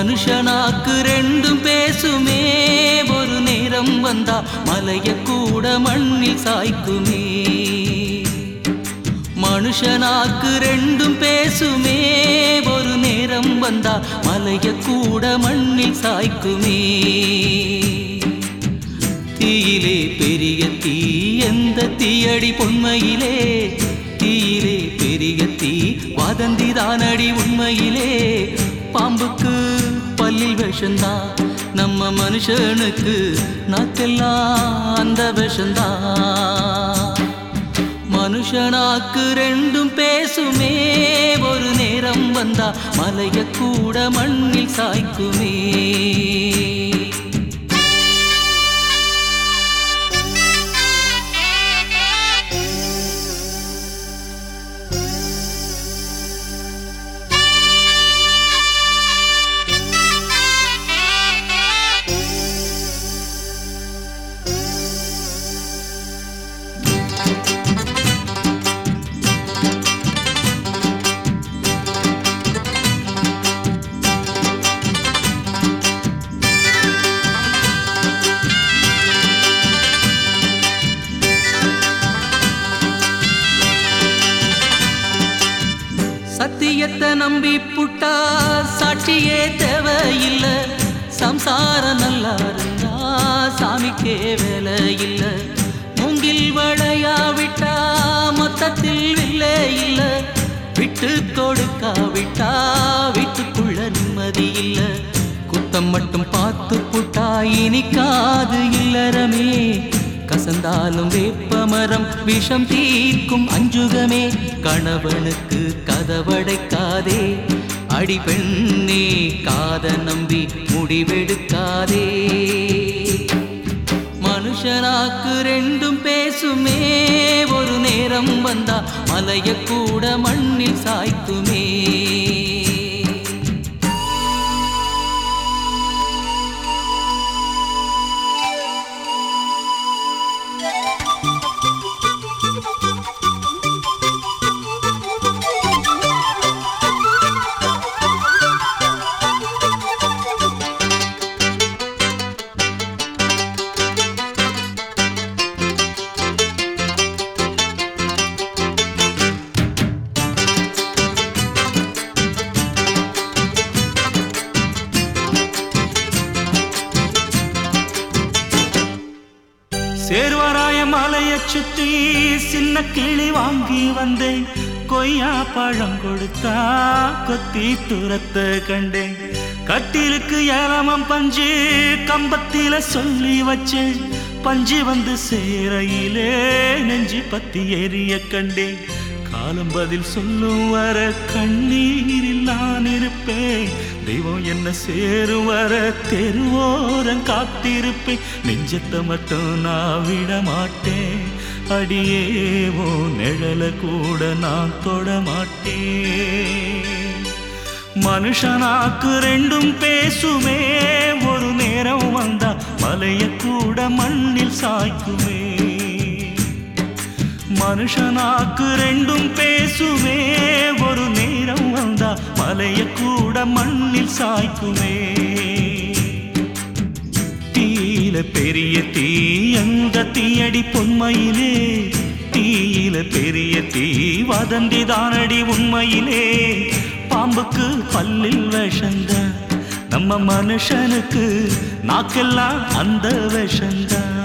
மனுஷனாக்கு ரெண்டும் பேசுமே ஒரு நேரம் வந்தா மலைய கூட மண்ணில் சாய்க்குமே மனுஷனாக்கு ரெண்டும் பேசுமே ஒரு நேரம் வந்தா மலைய கூட மண்ணில் சாய்க்குமே தீயிலே பெரிய தீ எந்த தீயடி பொன்மையிலே தீயிலே பெரிய தீ வதந்தி தானடி உண்மையிலே பாம்புக்கு பல்லில் விஷந்தா நம்ம மனுஷனுக்கு நாக்கெல்லாம் அந்த விஷந்தா மனுஷனாக்கு ரெண்டும் பேசுமே ஒரு நேரம் வந்தா மலைய கூட மண்ணில் சாய்க்குமே சத்தியத்தை நம்பி புட்டா சாட்சியே தேவையில்ல சம்சாரம் நல்லா இருந்தா சாமிக்கே வேலை இல்ல மூங்கில் வளையா விட்டா மொத்தத்தில் இல்லை இல்ல விட்டு கொடுக்காவிட்டா வீட்டுக்குள்ள நிம்மதி இல்ல குத்தம் மட்டும் பார்த்து புட்டா இனிக்காது இல்லறமே கசந்தாலும் வேப்பமரம் விஷம் தீர்க்கும் அஞ்சுகமே கணவனுக்கு கதவடைக்காதே அடி பெண்ணே காத நம்பி முடிவெடுக்காதே மனுஷனாக்கு ரெண்டும் பேசுமே ஒரு நேரம் வந்தா மலைய கூட மண்ணில் சாய்க்குமே சேர்வராய மலைய சுத்தி சின்ன கிளி வாங்கி வந்தேன் கொய்யா பழம் கொடுத்தா கொத்தி துரத்த கண்டேன் கட்டிலுக்கு ஏலமம் பஞ்சு கம்பத்தில சொல்லி வச்சேன் பஞ்சு வந்து சேரையிலே நெஞ்சு பத்தி எரிய கண்டேன் காலம் பதில் சொல்லும் வர கண்ணீரில் நான் இருப்பேன் தெய்வம் என்ன சேரும் வர தெருவோரம் காத்திருப்பேன் நெஞ்சத்தை மட்டும் நான் விட மாட்டேன் அடியேவோ நிழல கூட நான் தொட மாட்டேன் மனுஷனாக்கு ரெண்டும் பேசுமே ஒரு நேரம் வந்தா மலைய கூட மண்ணில் சாய்க்குமே மனுஷனாக்கு ரெண்டும் பேசுமே ஒரு நேரம் வந்தா மலைய கூட மண்ணில் சாய்க்குமே தீயில பெரிய தீ அந்த தீயடி பொன்மையிலே தீயில பெரிய தீ வதந்தி தானடி உண்மையிலே பாம்புக்கு பல்லில் விஷங்க நம்ம மனுஷனுக்கு நாக்கெல்லாம் அந்த விஷந்தான்